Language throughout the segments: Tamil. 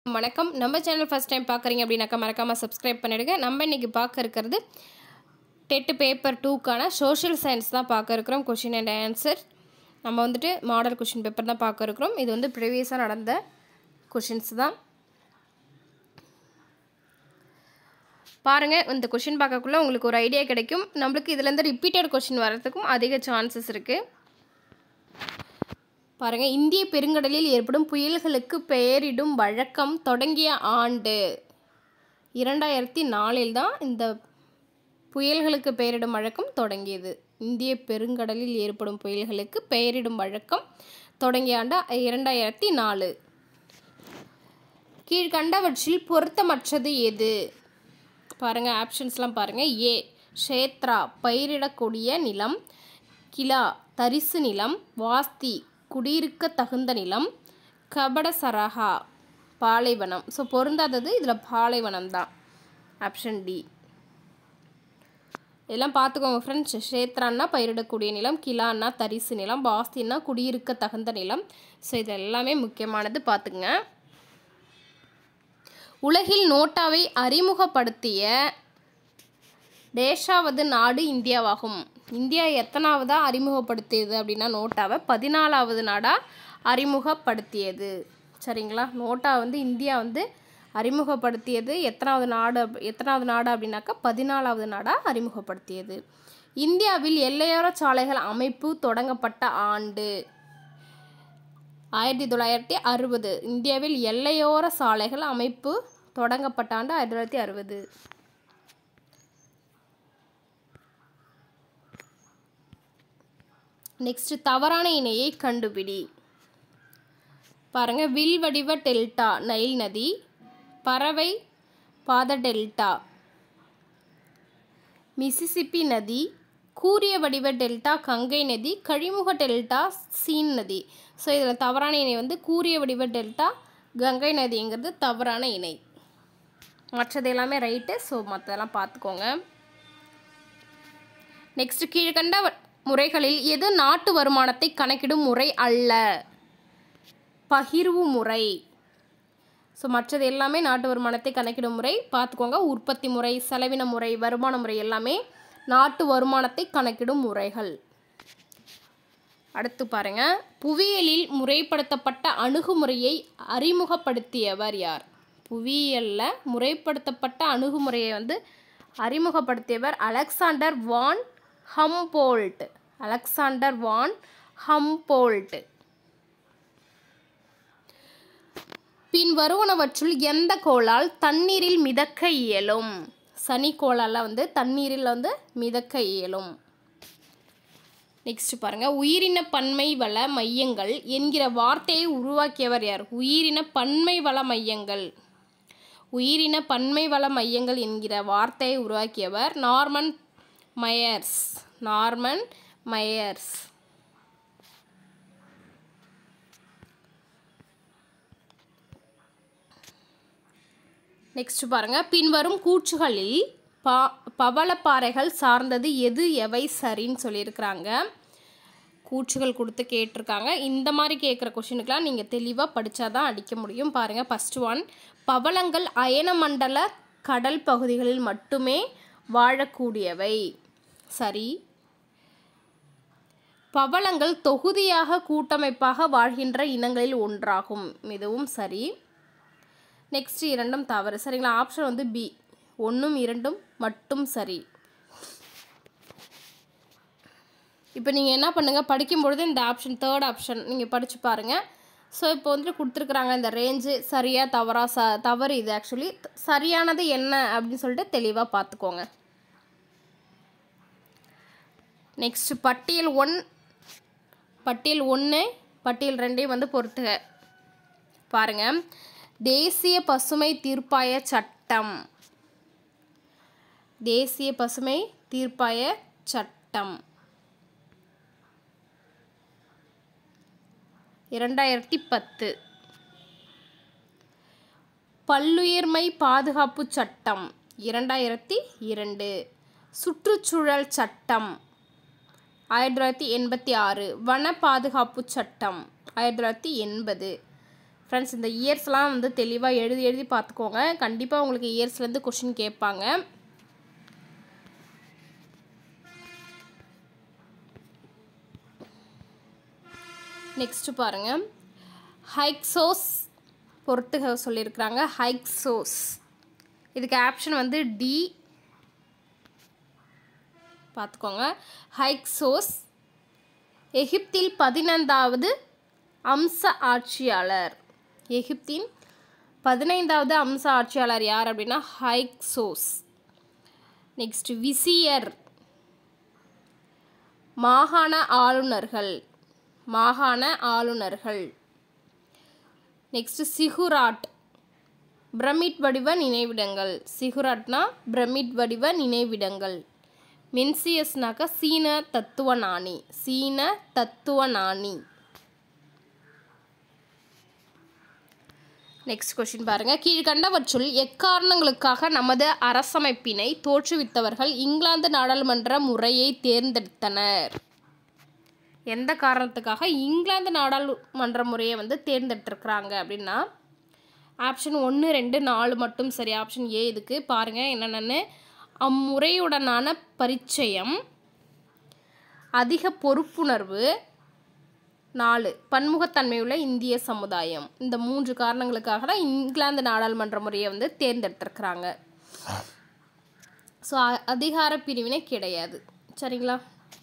வணக்கம் நம்ம சேனல் ஃபஸ்ட் டைம் பார்க்குறீங்க அப்படின்னாக்கா மறக்காமல் சப்ஸ்கிரைப் பண்ணிடுங்க நம்ம இன்றைக்கி பார்க்க இருக்கிறது டெட்டு பேப்பர் டூக்கான சோஷியல் சயின்ஸ் தான் பார்க்க இருக்கிறோம் கொஷின் அண்ட் ஆன்சர் நம்ம வந்துட்டு மாடல் கொஷின் பேப்பர் தான் பார்க்க இருக்கிறோம் இது வந்து ப்ரீவியஸாக நடந்த கொஷின்ஸ் தான் பாருங்கள் இந்த கொஷின் பார்க்கக்குள்ள உங்களுக்கு ஒரு ஐடியா கிடைக்கும் நம்மளுக்கு இதுலேருந்து ரிப்பீட்டட் கொஷின் வர்றதுக்கும் அதிக சான்சஸ் இருக்குது பாருங்க இந்திய பெருங்கடலில் ஏற்படும் புயல்களுக்கு பெயரிடும் வழக்கம் தொடங்கிய ஆண்டு இரண்டாயிரத்தி நாலில் தான் இந்த புயல்களுக்கு பெயரிடும் வழக்கம் தொடங்கியது இந்திய பெருங்கடலில் ஏற்படும் புயல்களுக்கு பெயரிடும் வழக்கம் தொடங்கிய ஆண்டு இரண்டாயிரத்தி நாலு கீழ்கண்டவற்றில் பொருத்தமற்றது எது பாருங்க ஆப்ஷன்ஸ்லாம் பாருங்க ஏ ஷேத்ரா பயிரிடக்கூடிய நிலம் கிலா தரிசு நிலம் வாஸ்தி குடியிருக்க தகுந்த நிலம் கபடசரஹா பாலைவனம் ஸோ பொருந்தாதது இதில் பாலைவனம் தான் ஆப்ஷன் டி இதெல்லாம் பார்த்துக்கோங்க ஃப்ரெண்ட்ஸ் ஷேத்ரான்னா பயிரிடக்கூடிய நிலம் கிலான்னா தரிசு நிலம் வாஸ்தின்னா குடியிருக்க தகுந்த நிலம் ஸோ இது எல்லாமே முக்கியமானது பார்த்துங்க உலகில் நோட்டாவை அறிமுகப்படுத்திய தேஷாவது நாடு இந்தியாவாகும் இந்தியா எத்தனாவதா அறிமுகப்படுத்தியது அப்படின்னா நோட்டாவை பதினாலாவது நாடாக அறிமுகப்படுத்தியது சரிங்களா நோட்டா வந்து இந்தியா வந்து அறிமுகப்படுத்தியது எத்தனாவது நாடு அப்- எத்தனாவது நாடு அப்படின்னாக்கா பதினாலாவது நாடாக அறிமுகப்படுத்தியது இந்தியாவில் எல்லையோர சாலைகள் அமைப்பு தொடங்கப்பட்ட ஆண்டு ஆயிரத்தி தொள்ளாயிரத்தி அறுபது இந்தியாவில் எல்லையோர சாலைகள் அமைப்பு தொடங்கப்பட்ட ஆண்டு ஆயிரத்தி தொள்ளாயிரத்தி அறுபது நெக்ஸ்ட் தவறான இணையை கண்டுபிடி பாருங்க வில் வடிவ டெல்டா நைல் நதி பறவை பாத டெல்டா மிசிசிப்பி நதி கூரிய வடிவ டெல்டா கங்கை நதி கழிமுக டெல்டா சீன் நதி ஸோ இதில் தவறான இணை வந்து கூரிய வடிவ டெல்டா கங்கை நதிங்கிறது தவறான இணை மற்றது எல்லாமே ரைட்டு ஸோ மற்றதெல்லாம் பார்த்துக்கோங்க நெக்ஸ்ட் கீழ்கண்ட வ- முறைகளில் எது நாட்டு வருமானத்தை கணக்கிடும் முறை அல்ல பகிர்வு முறை ஸோ மற்றது எல்லாமே நாட்டு வருமானத்தை கணக்கிடும் முறை பார்த்துக்கோங்க உற்பத்தி முறை செலவின முறை வருமான முறை எல்லாமே நாட்டு வருமானத்தை கணக்கிடும் முறைகள் அடுத்து பாருங்க புவியியலில் முறைப்படுத்தப்பட்ட அணுகுமுறையை அறிமுகப்படுத்தியவர் யார் புவியியலில் முறைப்படுத்தப்பட்ட அணுகுமுறையை வந்து அறிமுகப்படுத்தியவர் Alexander von Humboldt Alexander von Humboldt பின் வருவனவற்றுள் எந்த கோளால் தண்ணீரில் மிதக்க இயலும் சனி கோளால் வந்து தண்ணீரில் வந்து மிதக்க இயலும் நெக்ஸ்ட் பாருங்க உயிரின பன்மை வள மையங்கள் என்கிற வார்த்தையை உருவாக்கியவர் யார் உயிரின பன்மை வள மையங்கள் உயிரின பன்மை வள மையங்கள் என்கிற வார்த்தையை உருவாக்கியவர் Norman Myers Norman Myers next பாருங்க பின்வரும் கூற்றுகளில் பா பவளப்பாறைகள் சார்ந்தது எது எவை சரின்னு சொல்லியிருக்கிறாங்க கூற்றுகள் கொடுத்து கேட்டிருக்காங்க இந்த மாதிரி கேட்குற கொஷினுக்கெலாம் நீங்கள் தெளிவாக படித்தாதான் அடிக்க முடியும் பாருங்கள் ஃபஸ்ட் ஒன் பவளங்கள் அயனமண்டல கடல் பகுதிகளில் மட்டுமே வாழக்கூடியவை சரி பவளங்கள் தொகுதியாக கூட்டமைப்பாக வாழ்கின்ற இனங்களில் ஒன்றாகும் இதுவும் சரி நெக்ஸ்ட் இரண்டும் தவறு சரிங்களா ஆப்ஷன் வந்து பி ஒன்றும் இரண்டும் மட்டும் சரி இப்போ நீங்கள் என்ன பண்ணுங்கள் படிக்கும்பொழுது இந்த ஆப்ஷன் தேர்ட் ஆப்ஷன் நீங்கள் படித்து பாருங்கள் ஸோ இப்போ வந்துட்டு கொடுத்துருக்குறாங்க இந்த ரேஞ்சு சரியா தவறா ச தவறு இது ஆக்சுவலி சரியானது என்ன அப்படின்னு சொல்லிட்டு தெளிவாக பார்த்துக்கோங்க நெக்ஸ்ட் பட்டியல் ஒன் பட்டியல் ஒன்று பட்டியல் ரெண்டையும் வந்து பொறுத்துக பாருங்க தேசிய பசுமை தீர்ப்பாய சட்டம் தேசிய பசுமை தீர்ப்பாய சட்டம் இரண்டாயிரத்தி பத்து பல்லுயிர்மை பாதுகாப்பு சட்டம் இரண்டாயிரத்தி இரண்டு சுற்றுச்சூழல் சட்டம் ஆயிரத்தி தொள்ளாயிரத்தி எண்பத்தி ஆறு வன பாதுகாப்பு சட்டம் ஆயிரத்தி தொள்ளாயிரத்தி எண்பது ஃப்ரெண்ட்ஸ் இந்த இயர்ஸ்லாம் வந்து தெளிவாக எழுதி எழுதி பார்த்துக்கோங்க கண்டிப்பாக உங்களுக்கு இயர்ஸ்லேருந்து கொஷின் கேட்பாங்க நெக்ஸ்ட்டு பாருங்கள் ஹைக்ஸோஸ் பொறுத்துக சொல்லியிருக்கிறாங்க ஹைக்ஸோஸ் இதுக்கு ஆப்ஷன் வந்து டி பார்த்துக்கோங்க ஹைக்ஸோஸ் எகிப்தில் பதினைந்தாவது அம்ச ஆட்சியாளர் எகிப்தின் பதினைந்தாவது அம்ச ஆட்சியாளர் யார் அப்படின்னா ஹைக்ஸோஸ் நெக்ஸ்ட் விசியர் மாகாண ஆளுநர்கள் மாகாண ஆளுநர்கள் நெக்ஸ்ட் சிகுராட் பிரமிட் வடிவ நினைவிடங்கள் சிகுராட்னா பிரமிட் வடிவ நினைவிடங்கள் மென்சியஸ்னாக்க சீன தத்துவ நாணி சீன தத்துவ நாணி நெக்ஸ்ட் கொஷின் பாருங்க கீழ்கண்டவற்றுள் எக்காரணங்களுக்காக நமது அரசமைப்பினை தோற்றுவித்தவர்கள் இங்கிலாந்து நாடாளுமன்ற முறையை தேர்ந்தெடுத்தனர் எந்த காரணத்துக்காக இங்கிலாந்து நாடாளுமன்ற முறையை வந்து தேர்ந்தெடுத்திருக்கிறாங்க அப்படின்னா ஆப்ஷன் ஒன்று ரெண்டு நாலு மட்டும் சரி ஆப்ஷன் ஏ இதுக்கு பாருங்கள் என்னென்னு அம்முறையுடனான பரிச்சயம் அதிக பொறுப்புணர்வு நாலு பன்முகத்தன்மையுள்ள இந்திய சமுதாயம் இந்த மூன்று காரணங்களுக்காக தான் இங்கிலாந்து நாடாளுமன்ற முறையை வந்து தேர்ந்தெடுத்திருக்கிறாங்க ஸோ அதிகார பிரிவினை கிடையாது சரிங்களா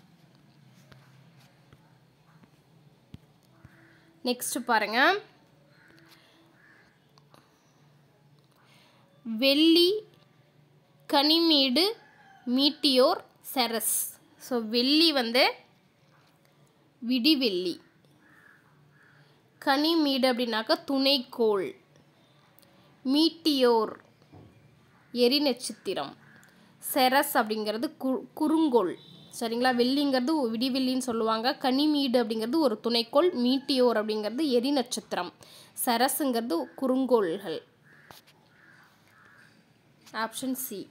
நெக்ஸ்ட் பாருங்க வெள்ளி கனிமீடு மீட்டியோர் செரஸ் ஸோ வெள்ளி வந்து விடிவெள்ளி கனிமீடு அப்படின்னாக்கா துணைக்கோள் மீட்டியோர் எரி நட்சத்திரம் செரஸ் அப்படிங்கிறது கு குறுங்கோள் சரிங்களா வெள்ளிங்கிறது விடிவெள்ளின்னு சொல்லுவாங்க கனிமீடு அப்படிங்கிறது ஒரு துணைக்கோள் மீட்டியோர் அப்படிங்கிறது எரி நட்சத்திரம் சரஸுங்கிறது குறுங்கோள்கள் ஆப்ஷன் சி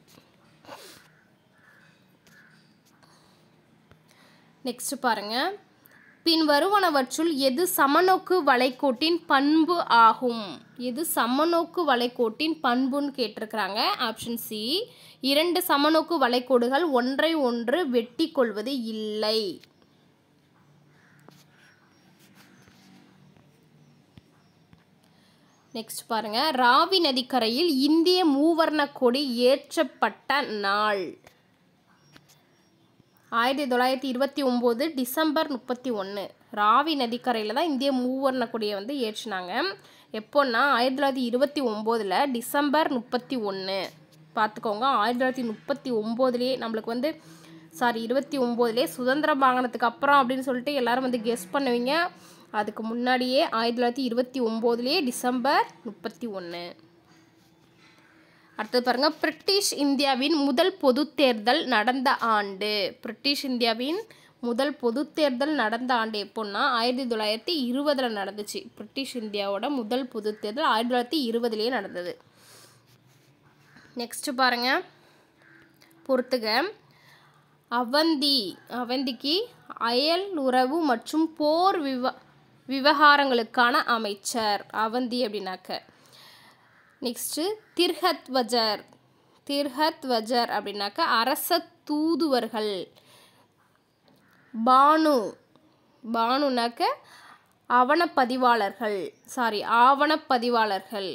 நெக்ஸ்ட் பாருங்க பின் வருவனவற்றுள் எது சமநோக்கு வளைகோட்டின் பண்பு ஆகும் எது சமநோக்கு வளைகோட்டின் பண்புன்னு கேட்டிருக்கிறாங்க ஆப்ஷன் சி இரண்டு சமநோக்கு வளைகோடுகள் ஒன்றை ஒன்று வெட்டி கொள்வது இல்லை நெக்ஸ்ட் பாருங்க ராவி நதிக்கரையில் இந்திய மூவர்ண கொடி ஏற்றப்பட்ட நாள் ஆயிரத்தி தொள்ளாயிரத்தி இருபத்தி ஒம்பது டிசம்பர் முப்பத்தி ஒன்று ராவி நதிக்கரையில் தான் இந்திய மூவர்ண கொடியை வந்து ஏற்றினாங்க எப்போன்னா ஆயிரத்தி தொள்ளாயிரத்தி இருபத்தி ஒம்போதில் டிசம்பர் முப்பத்தி ஒன்று பார்த்துக்கோங்க ஆயிரத்தி தொள்ளாயிரத்தி முப்பத்தி ஒம்போதுலேயே நம்மளுக்கு வந்து சாரி இருபத்தி ஒம்போதுலேயே சுதந்திரம் வாங்கினதுக்கு அப்புறம் அப்படின்னு சொல்லிட்டு எல்லாரும் வந்து கெஸ் பண்ணுவீங்க அதுக்கு முன்னாடியே ஆயிரத்தி தொள்ளாயிரத்தி இருபத்தி ஒம்போதுலேயே டிசம்பர் முப்பத்தி ஒன்று அடுத்தது பாருங்கள் பிரிட்டிஷ் இந்தியாவின் முதல் பொது தேர்தல் நடந்த ஆண்டு பிரிட்டிஷ் இந்தியாவின் முதல் பொது தேர்தல் நடந்த ஆண்டு எப்போன்னா ஆயிரத்தி தொள்ளாயிரத்தி இருபதில் நடந்துச்சு பிரிட்டிஷ் இந்தியாவோட முதல் பொது தேர்தல் ஆயிரத்தி தொள்ளாயிரத்தி இருபதுலேயே நடந்தது நெக்ஸ்ட்டு பாருங்கள் பொறுத்துக அவந்தி அவந்திக்கு அயல் உறவு மற்றும் போர் விவ விவகாரங்களுக்கான அமைச்சர் அவந்தி அப்படின்னாக்க நெக்ஸ்ட்டு திர்ஹத் வஜர் திர்ஹத் வஜர் அப்படின்னாக்க அரச தூதுவர்கள் பானு பானுனாக்க ஆவணப்பதிவாளர்கள் சாரி ஆவணப்பதிவாளர்கள்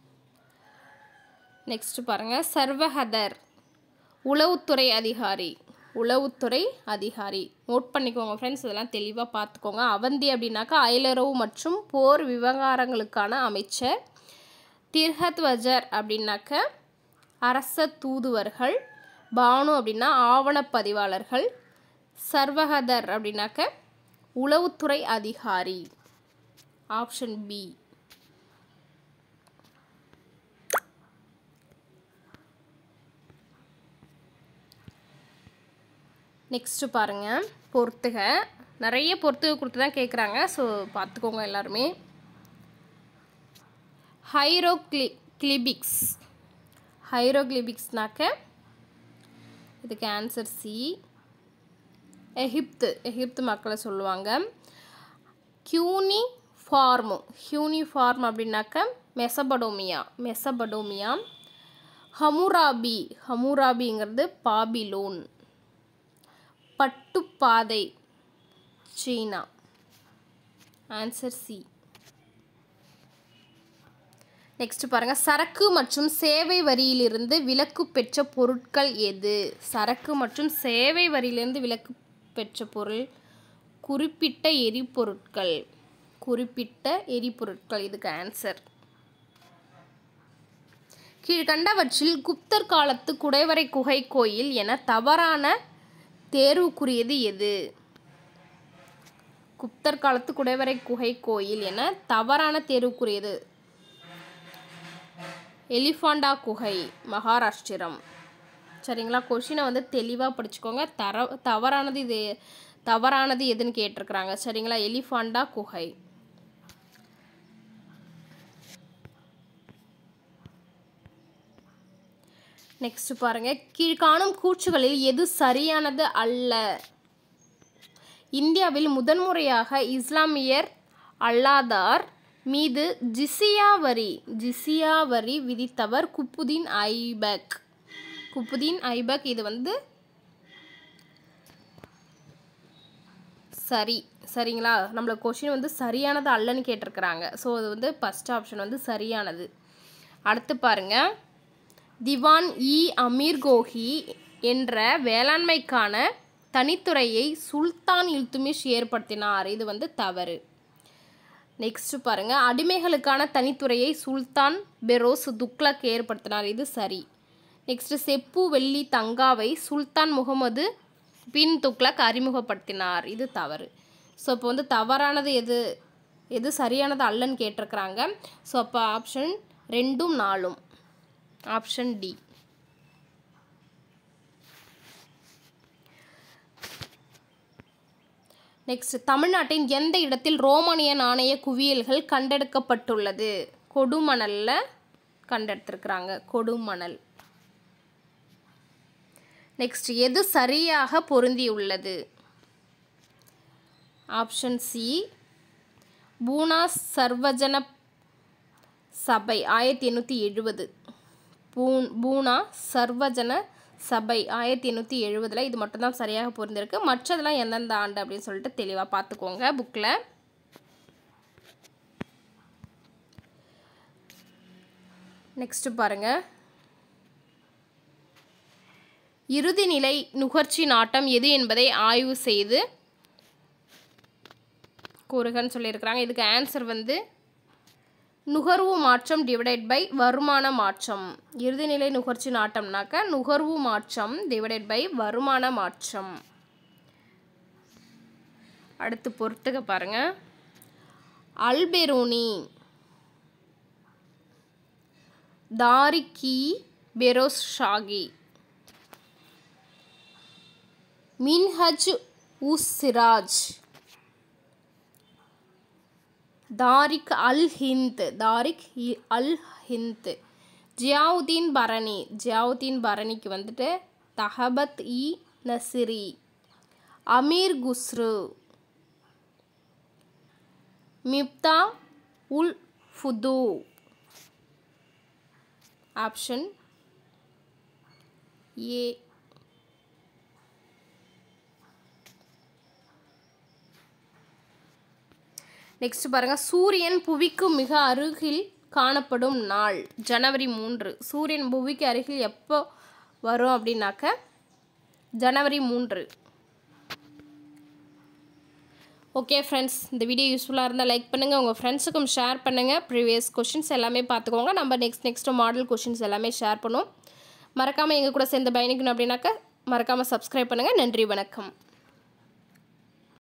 நெக்ஸ்ட் பாருங்கள் சர்வஹதர் உளவுத்துறை அதிகாரி உளவுத்துறை அதிகாரி நோட் பண்ணிக்கோங்க ஃப்ரெண்ட்ஸ் இதெல்லாம் தெளிவாக பார்த்துக்கோங்க அவந்தி அப்படின்னாக்கா அயலுறவு மற்றும் போர் விவகாரங்களுக்கான அமைச்சர் திர்ஹத் வஜர் அப்படின்னாக்க அரச தூதுவர்கள் பானு அப்படின்னா ஆவணப்பதிவாளர்கள் சர்வகதர் அப்படின்னாக்க உளவுத்துறை அதிகாரி ஆப்ஷன் பி நெக்ஸ்ட்டு பாருங்கள் பொறுத்துக நிறைய பொறுத்துக கொடுத்து தான் கேட்குறாங்க ஸோ பார்த்துக்கோங்க எல்லாருமே ஹைரோக்ளி கிளிபிக்ஸ் ஹைரோக்ளிபிக்ஸ்னாக்க இதுக்கு ஆன்சர் சி எகிப்து எகிப்து மக்களை சொல்லுவாங்க கியூனி ஃபார்ம் யூனிஃபார்ம் அப்படின்னாக்க மெசபடோமியா மெசபடோமியா ஹமுராபி ஹமுராபிங்கிறது பாபிலோன் பட்டுப்பாதை சீனா ஆன்சர் சி நெக்ஸ்ட் பாருங்க சரக்கு மற்றும் சேவை வரியிலிருந்து விலக்கு பெற்ற பொருட்கள் எது சரக்கு மற்றும் சேவை வரியிலிருந்து விலக்கு பெற்ற பொருள் குறிப்பிட்ட எரிபொருட்கள் குறிப்பிட்ட எரிபொருட்கள் இதுக்கு ஆன்சர் கீழ்கண்டவற்றில் குப்தர் காலத்து குடைவரை குகை கோயில் என தவறான தேர்வுக்குரியது எது குப்தர் காலத்து குடைவரை குகை கோயில் என தவறான தேர்வுக்குரியது எலிஃபாண்டா குகை மகாராஷ்டிரம் சரிங்களா கொஷினை வந்து தெளிவாக படிச்சுக்கோங்க தர தவறானது இது தவறானது எதுன்னு கேட்டிருக்கிறாங்க சரிங்களா எலிஃபாண்டா குகை நெக்ஸ்ட் பாருங்க கீழ்காணும் கூற்றுகளில் எது சரியானது அல்ல இந்தியாவில் முதன்முறையாக இஸ்லாமியர் அல்லாதார் மீது ஜிசியா வரி ஜிசியா வரி விதித்தவர் குப்புதீன் ஐபக் குப்புதீன் ஐபக் இது வந்து சரி சரிங்களா நம்மள கொஷின் வந்து சரியானது அல்லன்னு கேட்டிருக்கிறாங்க ஸோ அது வந்து ஃபஸ்ட் ஆப்ஷன் வந்து சரியானது அடுத்து பாருங்க திவான் இ அமீர் கோஹி என்ற வேளாண்மைக்கான தனித்துறையை சுல்தான் இல்துமிஷ் ஏற்படுத்தினார் இது வந்து தவறு நெக்ஸ்ட் பாருங்க அடிமைகளுக்கான தனித்துறையை சுல்தான் பெரோஸ் துக்ளக் ஏற்படுத்தினார் இது சரி நெக்ஸ்ட் செப்பு வெள்ளி தங்காவை சுல்தான் முகமது பின் துக்ளக் அறிமுகப்படுத்தினார் இது தவறு ஸோ இப்போ வந்து தவறானது எது எது சரியானது அல்லன்னு கேட்டிருக்கிறாங்க ஸோ அப்போ ஆப்ஷன் ரெண்டும் நாலும் ஆப்ஷன் டி நெக்ஸ்ட் தமிழ்நாட்டின் எந்த இடத்தில் ரோமானிய நாணய குவியல்கள் கண்டெடுக்கப்பட்டுள்ளது கொடுமணல்ல கண்டெடுத்திருக்கிறாங்க கொடுமணல் நெக்ஸ்ட் எது சரியாக பொருந்தியுள்ளது ஆப்ஷன் சி பூனா சர்வஜன சபை ஆயிரத்தி எண்ணூற்றி எழுபது பூன் பூனா சர்வஜன சபை ஆயிரத்தி எண்ணூற்றி எழுபதில் இது மட்டும்தான் சரியாக பொருந்திருக்கு மற்றதெல்லாம் எந்தெந்த ஆண்டு அப்படின்னு சொல்லிட்டு தெளிவாக பார்த்துக்கோங்க புக்கில் நெக்ஸ்ட்டு பாருங்கள் இறுதி நிலை நுகர்ச்சி நாட்டம் எது என்பதை ஆய்வு செய்து கூறுகன்னு சொல்லியிருக்கிறாங்க இதுக்கு ஆன்சர் வந்து நுகர்வு மாற்றம் டிவைடட் பை வருமான மாற்றம் இறுதிநிலை நுகர்ச்சி நாட்டம்னாக்க நுகர்வு மாற்றம் டிவைடட் பை வருமான மாற்றம் அடுத்து பொறுத்துக்க பாருங்க அல்பெரோனி தாரிக்கி பெரோஸ் ஷாகி மின்ஹஜ் உஸ் சிராஜ் தாரிக் அல் ஹிந்த் தாரிக் இ- அல் ஹிந்த் ஜியாவுதீன் பரணி ஜியாவுதீன் பரணிக்கு வந்துட்டு Tabaqat i Nasiri Amir Khusrau Miftah ul Futuh option A next பாருங்க சூரியன் புவிக்கு மிக அருகில் காணப்படும் நாள் ஜனவரி மூன்று சூரியன் புவிக்கு அருகில் எப்போ வரும் அப்படின்னாக்க ஜனவரி மூன்று ஓகே ஃப்ரெண்ட்ஸ் இந்த வீடியோ யூஸ்ஃபுல்லாக இருந்தால் லைக் பண்ணுங்கள் உங்கள் ஃப்ரெண்ட்ஸுக்கும் ஷேர் பண்ணுங்கள் ப்ரீவியஸ் கொஷின்ஸ் எல்லாமே பார்த்துக்கோங்க நம்ம நெக்ஸ்ட் நெக்ஸ்ட் மாடல் கொஷின்ஸ் எல்லாமே ஷேர் பண்ணுவோம் மறக்காமல் எங்கள் கூட சேர்ந்து பயணிக்கணும் அப்படின்னாக்க மறக்காமல் சப்ஸ்கிரைப் பண்ணுங்கள் நன்றி வணக்கம்